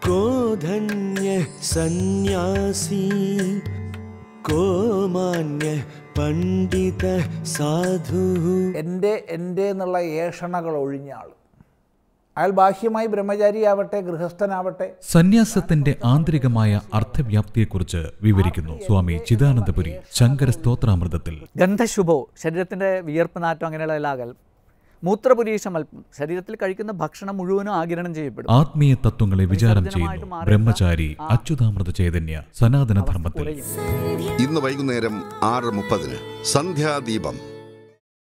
को धन्यः सन्न्यासी को मान्यः पण्डितः साधुः എൻ്റെ എൻ്റെ എന്നുള്ള ഏഷണകൾ ഒഴിഞ്ഞ ആൾ അയാൾ ബാഹ്യമായി ബ്രഹ്മചാരിയാവട്ടെ ഗൃഹസ്ഥനാവട്ടെ സന്യാസത്തിന്റെ ആന്തരികമായ അർത്ഥവ്യാപ്തിയെക്കുറിച്ച് വിവരിക്കുന്നു സ്വാമി ചിദാനന്ദപുരി ശങ്കര സ്തോത്രാമൃതത്തിൽ ഗന്ധശുഭോ ശരീരത്തിൻ്റെ വിയർപ്പ് നാറ്റം അങ്ങനെയുള്ള എല്ലാ അകൽ മൂത്രപുരീഷം അല്പം ശരീരത്തിൽ കഴിക്കുന്ന ഭക്ഷണം മുഴുവനും ആകിരണം ചെയ്യപ്പെടും ആത്മീയ തത്വങ്ങളെ വിചാരം ചെയ്യുന്നു ബ്രഹ്മചാരി അച്യുതാമൃത ചൈതന്യ സനാതന ധർമ്മത്തിൽ കുറയും ഇന്ന് വൈകുന്നേരം ആറ് മുപ്പതിന് സന്ധ്യാദീപം